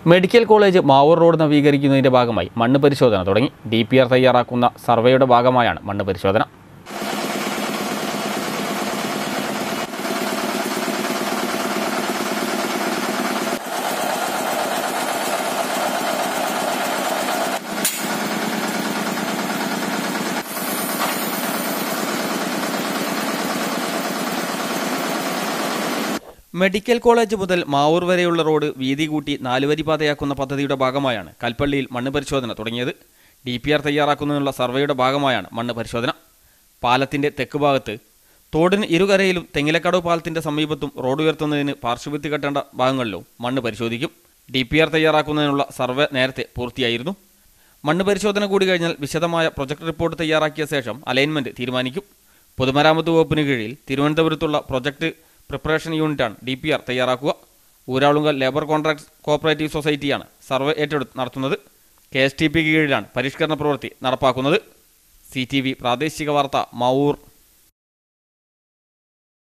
medical college Mavoor road നവീകരിക്കുന്നതിന്റെ ഭാഗമായി മണ്ണ് പരിശോധന തുടങ്ങി ഡി പി ആർ തയ്യാറാക്കുന്ന സർവേയുടെ ഭാഗമായാണ് മണ്ണ് പരിശോധന മെഡിക്കൽ കോളേജ് മുതൽ മാവൂർ വരെയുള്ള റോഡ് വീതി കൂട്ടി നാലുവരി പാതയാക്കുന്ന പദ്ധതിയുടെ ഭാഗമായാണ് കൽപ്പള്ളിയിൽ മണ്ണ് പരിശോധന തുടങ്ങിയത് ഡി പി ആർ തയ്യാറാക്കുന്നതിനുള്ള സർവേയുടെ ഭാഗമായാണ് മണ്ണ് പരിശോധന പാലത്തിന്റെ തെക്ക് ഭാഗത്ത് തോടിന് ഇരുകരയിലും തെങ്ങിലക്കടവ് പാലത്തിന്റെ സമീപത്തും റോഡ് ഉയർത്തുന്നതിന് പാർശ്വഭിത്തി കെട്ടേണ്ട ഭാഗങ്ങളിലും മണ്ണ് പരിശോധിക്കും ഡി പി ആർ തയ്യാറാക്കുന്നതിനുള്ള സർവേ നേരത്തെ പൂർത്തിയായിരുന്നു മണ്ണ് പരിശോധന കൂടി കഴിഞ്ഞാൽ വിശദമായ പ്രൊജക്ട് റിപ്പോർട്ട് തയ്യാറാക്കിയ ശേഷം അലൈൻമെന്റ് തീരുമാനിക്കും പൊതുമരാമത്ത് വകുപ്പിന് കീഴിൽ തിരുവനന്തപുരത്തുള്ള പ്രൊജക്ട് പ്രിപ്പറേഷൻ യൂണിറ്റാണ് ഡി പി ആർ തയ്യാറാക്കുക ഊരാളുങ്കൽ ലേബർ കോൺട്രാക്ട് കോപ്പറേറ്റീവ് സൊസൈറ്റിയാണ് സർവേ ഏറ്റെടുത്ത് നടത്തുന്നത് കെ എസ് ടി പി കീഴിലാണ് പരിഷ്കരണ പ്രവൃത്തി നടപ്പാക്കുന്നത് സി ടി വി പ്രാദേശിക വാർത്ത മാവൂർ